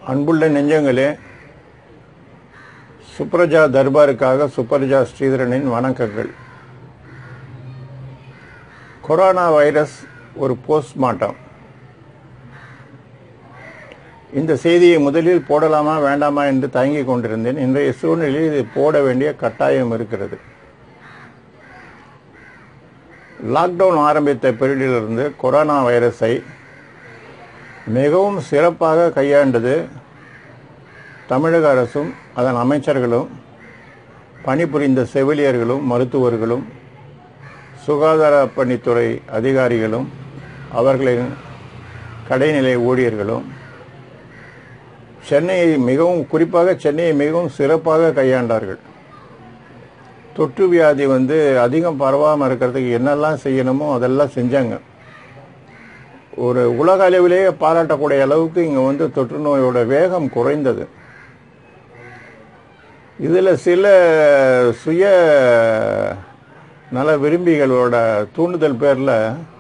அன்புள்ள நெஞ்சங்களே சுப்ரஜா தர்பாருக்காக சுப்ரஜா ஸ்ரீதரனின் வணக்கங்கள் கொரோனா வைரஸ் ஒரு போஸ்ட்மார்ட்டம் இந்த செய்தியை முதலில் போடலாமா வேண்டாமா என்று தயங்கிக் கொண்டிருந்தேன் இன்றைய சூழ்நிலையில் இது போட வேண்டிய கட்டாயம் இருக்கிறது லாக்டவுன் ஆரம்பித்த பீரியடிலிருந்து கொரோனா வைரஸை மிகவும் சிறப்பாக கையாண்டது தமிழக அரசும் அதன் அமைச்சர்களும் பணிபுரிந்த செவிலியர்களும் மருத்துவர்களும் சுகாதார பணித்துறை அதிகாரிகளும் அவர்களின் கடைநிலை ஊழியர்களும் சென்னையை மிகவும் குறிப்பாக சென்னையை மிகவும் சிறப்பாக கையாண்டார்கள் தொற்று வியாதி வந்து அதிகம் பரவாமல் இருக்கிறதுக்கு என்னெல்லாம் செய்யணுமோ அதெல்லாம் செஞ்சாங்க ஒரு உலக அளவிலேயே பாராட்டக்கூடிய அளவுக்கு இங்கே வந்து தொற்று நோயோட வேகம் குறைந்தது இதில் சில சுய நல விரும்பிகளோட தூண்டுதல் பேரில்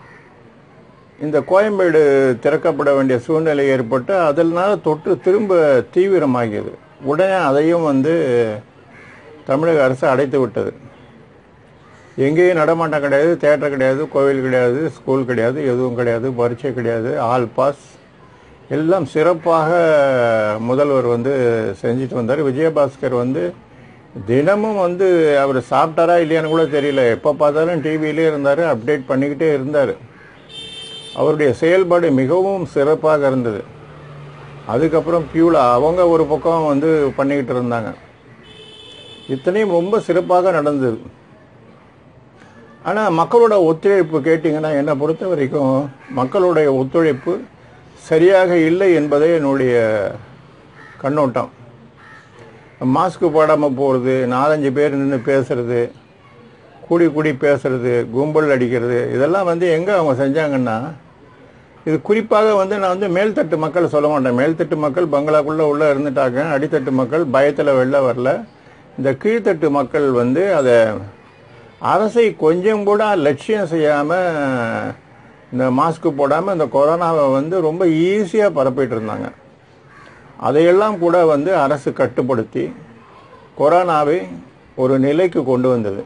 இந்த கோயம்பேடு திறக்கப்பட வேண்டிய சூழ்நிலை ஏற்பட்டு அதனால தொற்று திரும்ப தீவிரமாகியது உடனே அதையும் வந்து தமிழக அரசு அடைத்து விட்டது எங்கேயும் நடமாட்டம் கிடையாது தேட்டர் கிடையாது கோவில் கிடையாது ஸ்கூல் கிடையாது எதுவும் கிடையாது பரீட்சை கிடையாது ஆல் பாஸ் எல்லாம் சிறப்பாக முதல்வர் வந்து செஞ்சுட்டு வந்தார் விஜயபாஸ்கர் வந்து தினமும் வந்து அவர் சாப்பிட்டாரா இல்லையான்னு கூட தெரியல எப்போ பார்த்தாலும் டிவியிலே இருந்தார் அப்டேட் பண்ணிக்கிட்டே இருந்தார் அவருடைய செயல்பாடு மிகவும் சிறப்பாக இருந்தது அதுக்கப்புறம் பியூலா அவங்க ஒரு பக்கம் வந்து பண்ணிக்கிட்டு இருந்தாங்க இத்தனையும் ரொம்ப சிறப்பாக நடந்தது ஆனால் மக்களோட ஒத்துழைப்பு கேட்டிங்கன்னா என்னை பொறுத்த வரைக்கும் மக்களுடைய ஒத்துழைப்பு சரியாக இல்லை என்பதே என்னுடைய கண்ணோட்டம் மாஸ்க் போடாமல் போகிறது நாலஞ்சு பேர் நின்று பேசுறது கூடி கூடி பேசுறது கும்பல் அடிக்கிறது இதெல்லாம் வந்து எங்கே அவங்க செஞ்சாங்கன்னா இது குறிப்பாக வந்து நான் வந்து மேல்தட்டு மக்கள் சொல்ல மாட்டேன் மேல்தட்டு மக்கள் பங்களாக்குள்ளே உள்ளே இருந்துட்டாங்க அடித்தட்டு மக்கள் பயத்தில் வெளில வரல இந்த கீழ்த்தட்டு மக்கள் வந்து அதை அரசை கொஞ்சம் கூட லட்சியம் செய்யாமல் இந்த மாஸ்க் போடாமல் இந்த கொரோனாவை வந்து ரொம்ப ஈஸியாக பரப்பிட்டு இருந்தாங்க அதையெல்லாம் கூட வந்து அரசு கட்டுப்படுத்தி கொரோனாவை ஒரு நிலைக்கு கொண்டு வந்தது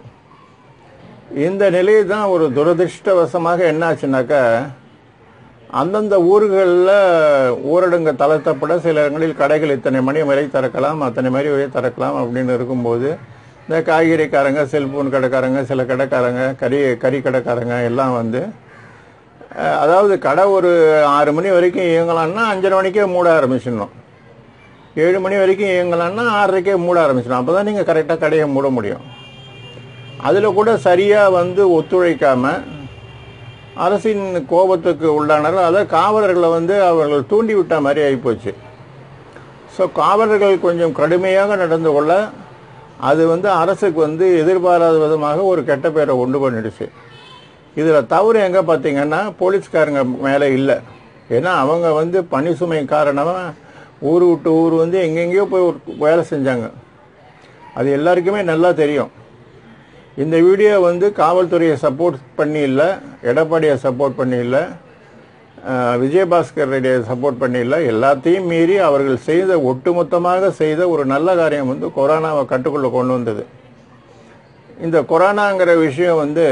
இந்த நிலை தான் ஒரு துரதிருஷ்டவசமாக என்னாச்சுனாக்கா அந்தந்த ஊர்களில் ஊரடங்கு தளர்த்தப்பட சில இடங்களில் கடைகள் இத்தனை மணி வரை திறக்கலாம் அத்தனை மணி வரை திறக்கலாம் அப்படின்னு இருக்கும்போது இந்த காய்கறிக்காரங்க செல்ஃபோன் கடைக்காரங்க சில கடைக்காரங்க கறி கறி கடைக்காரங்க எல்லாம் வந்து அஹ், அதாவது கடை ஒரு ஆறு மணி வரைக்கும் இயங்கலாம்னா அஞ்சரை மணிக்கே மூட ஆரம்பிச்சிடணும் ஏழு மணி வரைக்கும் இயங்கலாம்னா ஆறரைக்கே மூட ஆரம்பிச்சிடணும் அப்போ தான் நீங்கள் கரெக்டாக கடையை மூட முடியும் அதில் கூட சரியாக வந்து ஒத்துழைக்காமல் அரசின் கோபத்துக்கு உள்ளானார்கள் அதை காவலர்களை வந்து அவர்கள் தூண்டி விட்ட மாதிரி ஆகிப்போச்சு ஸோ காவலர்கள் கொஞ்சம் கடுமையாக நடந்து கொள்ள அது வந்து அரசுக்கு வந்து எதிர்பாராத விதமாக ஒரு கெட்ட பேரை உண்டு பண்ணிடுச்சு இதில் தவறு எங்கே பார்த்தீங்கன்னா போலீஸ்காரங்க மேலே இல்லை ஏன்னா அவங்க வந்து பணி சுமை காரணமாக ஊர் விட்டு ஊர் வந்து எங்கெங்கேயோ போய் ஒரு வேலை செஞ்சாங்க அது எல்லாருக்குமே நல்லா தெரியும் இந்த வீடியோ வந்து காவல்துறையை சப்போர்ட் பண்ணி இல்லை எடப்பாடியை சப்போர்ட் பண்ணி இல்லை அஹ், விஜயபாஸ்கருடைய சப்போர்ட் பண்ணி இல்லை எல்லாத்தையும் மீறி அவர்கள் செய்த ஒட்டுமொத்தமாக செய்த ஒரு நல்ல காரியம் வந்து கொரோனாவை கட்டுக்குள்ளே கொண்டு வந்தது இந்த கொரோனாங்கிற விஷயம் வந்து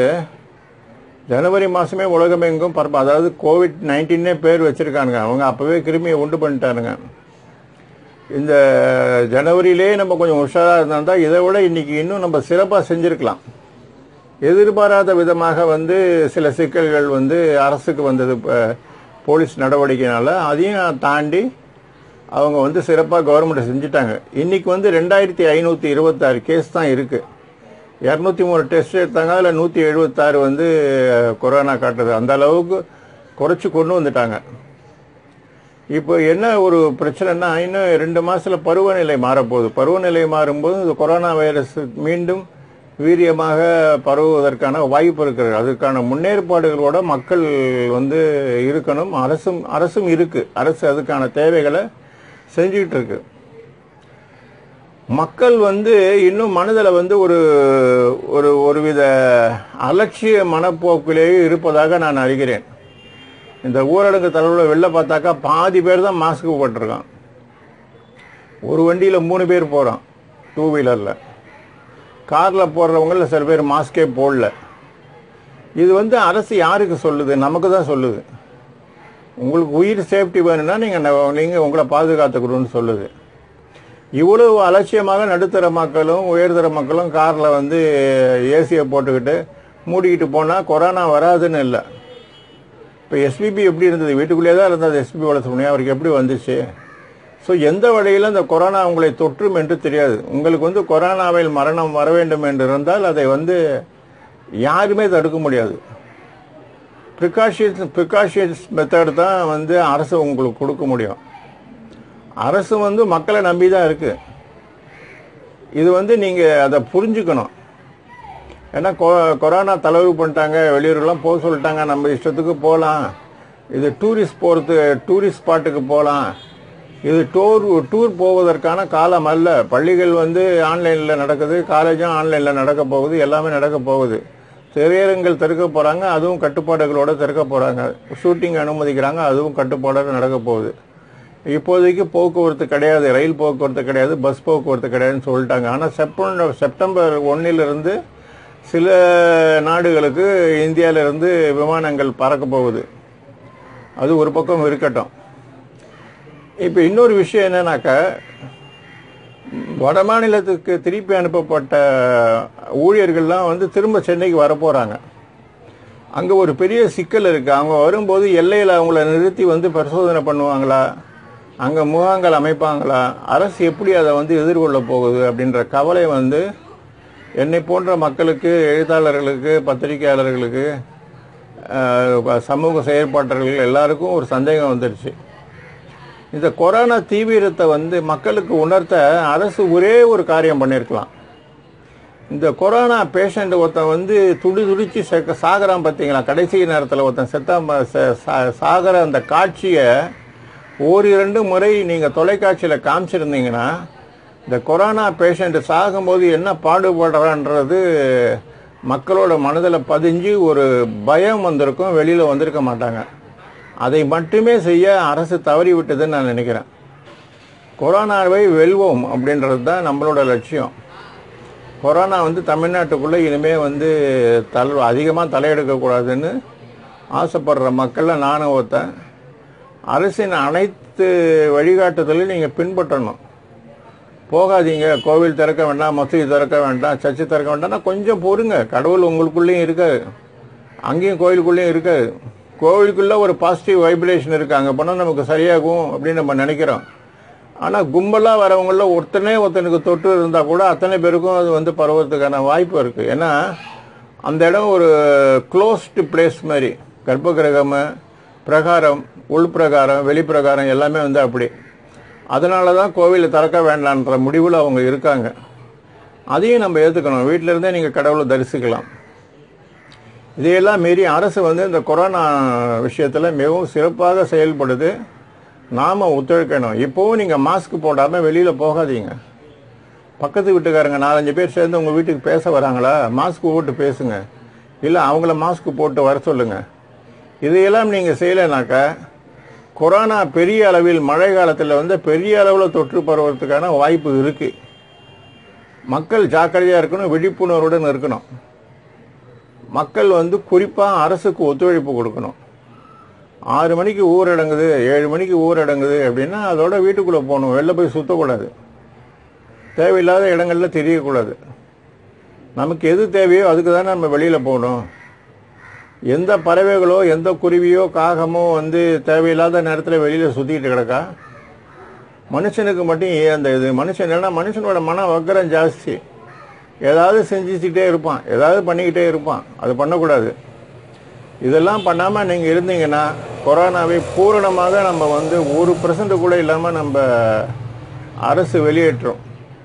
ஜனவரி மாதமே உலகமெங்கும் பரப்ப அதாவது கோவிட் நைன்டீன்னே பேர் வச்சுருக்கானுங்க அவங்க அப்போவே கிருமியை உண்டு பண்ணிட்டானுங்க இந்த ஜனவரியிலே நம்ம கொஞ்சம் உஷாராக இருந்தால் இதை விட இன்னைக்கு இன்னும் நம்ம சிறப்பாக செஞ்சுருக்கலாம் எதிர்பாராத விதமாக வந்து சில சிக்கல்கள் வந்து அரசுக்கு வந்தது இப்போ போலீஸ் நடவடிக்கைனால அதையும் தாண்டி அவங்க வந்து சிறப்பாக கவர்மெண்ட் செஞ்சுட்டாங்க இன்னைக்கு வந்து ரெண்டாயிரத்தி ஐநூற்றி இருபத்தாறு கேஸ் தான் இருக்குது இரநூத்தி மூணு டெஸ்ட் எடுத்தாங்க அதில் நூற்றி எழுபத்தாறு வந்து கொரோனா காட்டுது அந்த அளவுக்கு குறைச்சி கொண்டு வந்துட்டாங்க இப்போ என்ன ஒரு பிரச்சனைனா இன்னும் ரெண்டு மாசத்துல பருவநிலை மாறப்போகுது பருவநிலை மாறும்போது இந்த கொரோனா வைரஸ் மீண்டும் வீரியமாக பரவுவதற்கான வாய்ப்பு இருக்கிறது அதுக்கான முன்னேற்பாடுகளோட மக்கள் வந்து இருக்கணும் அரசும் அரசும் இருக்கு அரசு அதுக்கான தேவைகளை செஞ்சுக்கிட்டு இருக்கு மக்கள் வந்து இன்னும் மனதில் வந்து ஒரு ஒரு ஒருவித அலட்சிய மனப்போக்கிலேயே இருப்பதாக நான் அறிகிறேன் இந்த ஊரடங்கு தளவில் வெளில பார்த்தாக்கா பாதி பேர் தான் மாஸ்க் போட்டிருக்கான் ஒரு வண்டியில் மூணு பேர் போகிறோம் டூ வீலரில் காரில் போடுறவங்கள சில பேர் மாஸ்கே போடல இது வந்து அரசு யாருக்கு சொல்லுது நமக்கு தான் சொல்லுது உங்களுக்கு உயிர் சேஃப்டி வேணும்னா நீங்கள் நீங்கள் உங்களை பாதுகாத்துக்கணும்னு சொல்லுது இவ்வளவு அலட்சியமாக நடுத்தர மக்களும் உயர்தர மக்களும் காரில் வந்து ஏசியை போட்டுக்கிட்டு மூடிக்கிட்டு போனால் கொரோனா வராதுன்னு இல்லை இப்போ எஸ்பிபி எப்படி இருந்தது வீட்டுக்குள்ளேயே தான் இருந்தது எஸ்பிபி வளர்த்துக்கணும் அவருக்கு எப்படி வந்துச்சு ஸோ எந்த வழியில் இந்த கொரோனா உங்களை தொற்றும் என்று தெரியாது உங்களுக்கு வந்து கொரோனாவில் மரணம் வர வேண்டும் என்று இருந்தால் அதை வந்து யாருமே தடுக்க முடியாது ப்ரிகாஷன்ஸ் ப்ரிகாஷன்ஸ் மெத்தட் தான் வந்து அரசு உங்களுக்கு கொடுக்க முடியும் அரசு வந்து மக்களை நம்பி தான் இருக்கு இது வந்து நீங்கள் அதை புரிஞ்சுக்கணும் ஏன்னா கொ கொரோனா தலைவு பண்ணிட்டாங்க வெளியூர்லாம் போக சொல்லிட்டாங்க நம்ம இஷ்டத்துக்கு போகலாம் இது டூரிஸ்ட் போகிறது டூரிஸ்ட் ஸ்பாட்டுக்கு போகலாம் இது டூர் டூர் போவதற்கான காலம் அல்ல பள்ளிகள் வந்து ஆன்லைனில் நடக்குது காலேஜும் ஆன்லைனில் நடக்க போகுது எல்லாமே நடக்க போகுது திரையரங்கள் திறக்க போகிறாங்க அதுவும் கட்டுப்பாடுகளோட திறக்க போகிறாங்க ஷூட்டிங் அனுமதிக்கிறாங்க அதுவும் கட்டுப்பாடோட நடக்க போகுது இப்போதைக்கு போக்குவரத்து கிடையாது ரயில் போக்குவரத்து கிடையாது பஸ் போக்குவரத்து கிடையாதுன்னு சொல்லிட்டாங்க ஆனால் செப்டம்பர் செப்டம்பர் ஒன்னிலிருந்து சில நாடுகளுக்கு இந்தியாவிலிருந்து விமானங்கள் பறக்க போகுது அது ஒரு பக்கம் இருக்கட்டும் இப்போ இன்னொரு விஷயம் என்னன்னாக்கா வட மாநிலத்துக்கு திருப்பி அனுப்பப்பட்ட ஊழியர்கள்லாம் வந்து திரும்ப சென்னைக்கு வரப்போகிறாங்க அங்கே ஒரு பெரிய சிக்கல் இருக்குது அவங்க வரும்போது எல்லையில் அவங்கள நிறுத்தி வந்து பரிசோதனை பண்ணுவாங்களா அங்கே முகாங்கள் அமைப்பாங்களா அரசு எப்படி அதை வந்து எதிர்கொள்ள போகுது அப்படின்ற கவலை வந்து என்னை போன்ற மக்களுக்கு எழுத்தாளர்களுக்கு பத்திரிகையாளர்களுக்கு அஹ், சமூக செயற்பாட்டர்கள் எல்லாருக்கும் ஒரு சந்தேகம் வந்துடுச்சு இந்த கொரோனா தீவிரத்தை வந்து மக்களுக்கு உணர்த்த அரசு ஒரே ஒரு காரியம் பண்ணியிருக்கலாம் இந்த கொரோனா பேஷண்ட் ஒருத்தன் வந்து துடி துடிச்சு செக்க சாகரான் பார்த்தீங்களா கடைசி நேரத்தில் ஒருத்தன் செத்தா ம- ச- சா- சாகர அந்த காட்சியை ஓரிரண்டு முறை நீங்கள் தொலைக்காட்சியில் காமிச்சிருந்தீங்கன்னா இந்த கொரோனா பேஷண்ட் சாகும்போது என்ன பாடுபடுறான்றது மக்களோட மனதில் பதிஞ்சு ஒரு பயம் வந்திருக்கும் வெளியில் வந்திருக்க மாட்டாங்க அதை மட்டுமே செய்ய அரசு தவறி விட்டதுன்னு நான் நினைக்கிறேன் கொரோனாவை வெல்வோம் அப்படின்றது தான் நம்மளோட லட்சியம் கொரோனா வந்து தமிழ்நாட்டுக்குள்ளே இனிமே வந்து தல் அதிகமாக தலையெடுக்கக்கூடாதுன்னு ஆசைப்படுற மக்களில் நானும் ஒருத்தன் அரசின் அனைத்து வழிகாட்டுதலையும் நீங்கள் பின்பற்றணும் போகாதீங்க கோவில் திறக்க வேண்டாம் மசூதி திறக்க வேண்டாம் சர்ச்சு திறக்க வேண்டாம்னா கொஞ்சம் பொறுங்க கடவுள் உங்களுக்குள்ளேயும் இருக்காது அங்கேயும் கோயிலுக்குள்ளேயும் இருக்காது கோவிலுக்குள்ளே ஒரு பாசிட்டிவ் வைப்ரேஷன் இருக்குது அங்கே போனால் நமக்கு சரியாகும் அப்படின்னு நம்ம நினைக்கிறோம் ஆனால் கும்பலாக வரவங்கள ஒருத்தனே ஒருத்தனுக்கு தொற்று இருந்தால் கூட அத்தனை பேருக்கும் அது வந்து பரவறதுக்கான வாய்ப்பு இருக்குது ஏன்னா அந்த இடம் ஒரு க்ளோஸ்டு பிளேஸ் மாதிரி கர்ப்பகிரகம் பிரகாரம் உள்பிரகாரம் வெளிப்பிரகாரம் எல்லாமே வந்து அப்படி அதனால தான் கோவிலை திறக்க வேண்டான்ற முடிவில் அவங்க இருக்காங்க அதையும் நம்ம ஏற்றுக்கணும் வீட்டில இருந்தே நீங்கள் கடவுளை தரிசிக்கலாம் இதையெல்லாம் மீறி அரசு வந்து இந்த கொரோனா விஷயத்தில் மிகவும் சிறப்பாக செயல்படுது நாம் ஒத்துழைக்கணும் இப்போவும் நீங்கள் மாஸ்க் போடாமல் வெளியில் போகாதீங்க பக்கத்து வீட்டுக்காரங்க நாலஞ்சு பேர் சேர்ந்து உங்கள் வீட்டுக்கு பேச வராங்களா மாஸ்க் போட்டு பேசுங்க இல்லை அவங்கள மாஸ்க் போட்டு வர சொல்லுங்க இதையெல்லாம் நீங்கள் செய்யலைனாக்கா கொரோனா பெரிய அளவில் மழை காலத்தில் வந்து பெரிய அளவில் தொற்று பரவறதுக்கான வாய்ப்பு இருக்குது மக்கள் ஜாக்கிரதையாக இருக்கணும் விழிப்புணர்வுடன் இருக்கணும் மக்கள் வந்து குறிப்பாக அரசுக்கு ஒத்துழைப்பு கொடுக்கணும் ஆறு மணிக்கு ஊரடங்குது ஏழு மணிக்கு ஊரடங்குது அப்படின்னா அதோட வீட்டுக்குள்ளே போகணும் வெளில போய் சுற்றக்கூடாது தேவையில்லாத இடங்கள்ல தெரியக்கூடாது நமக்கு எது தேவையோ அதுக்கு தானே நம்ம வெளியில் போகணும் எந்த பறவைகளோ எந்த குருவியோ காகமோ வந்து தேவையில்லாத நேரத்தில் வெளியில் சுற்றிட்டு கிடக்கா மனுஷனுக்கு மட்டும் ஏன் அந்த இது மனுஷன் ஏன்னா மனுஷனோட மன வக்கரம் ஜாஸ்தி ஏதாவது செஞ்சுக்கிட்டே இருப்பான் ஏதாவது பண்ணிக்கிட்டே இருப்பான் அது பண்ணக்கூடாது இதெல்லாம் பண்ணாமல் நீங்கள் இருந்தீங்கன்னா கொரோனாவை பூரணமாக நம்ம வந்து ஒரு பர்சன்ட் கூட இல்லாமல் நம்ம அரசு வெளியேற்றும்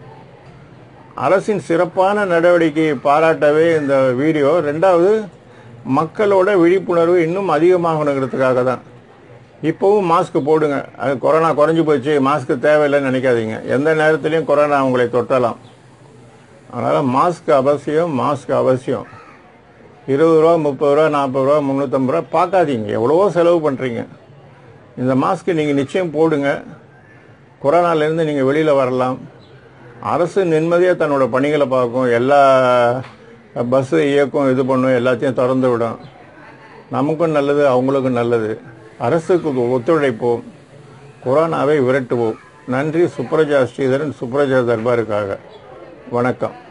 அரசின் சிறப்பான நடவடிக்கையை பாராட்டவே இந்த வீடியோ ரெண்டாவது மக்களோட விழிப்புணர்வு இன்னும் அதிகமாகணுங்கிறதுக்காக தான் இப்போவும் மாஸ்க் போடுங்க அது கொரோனா குறைஞ்சி போச்சு மாஸ்க் தேவையில்லைன்னு நினைக்காதீங்க எந்த நேரத்துலையும் கொரோனா உங்களை தொட்டலாம் அதனால் மாஸ்க் அவசியம் மாஸ்க் அவசியம் இருபது ரூபா முப்பது ரூபா நாற்பது ரூபா முந்நூற்றம்பது ரூபா பார்க்காதீங்க எவ்வளவோ செலவு பண்ணுறீங்க இந்த மாஸ்க்கு நீங்கள் நிச்சயம் போடுங்க கொரோனாலேருந்து நீங்கள் வெளியில் வரலாம் அரசு நிம்மதியாக தன்னோட பணிகளை பார்க்கும் எல்லா பஸ்ஸு இயக்கும் இது பண்ணும் எல்லாத்தையும் திறந்து விடும் நமக்கும் நல்லது அவங்களுக்கும் நல்லது அரசுக்கு ஒத்துழைப்போம் கொரோனாவை விரட்டுவோம் நன்றி சுப்ரஜா ஸ்ரீதரன் சுப்ரஜா தர்பாருக்காக வணக்கம்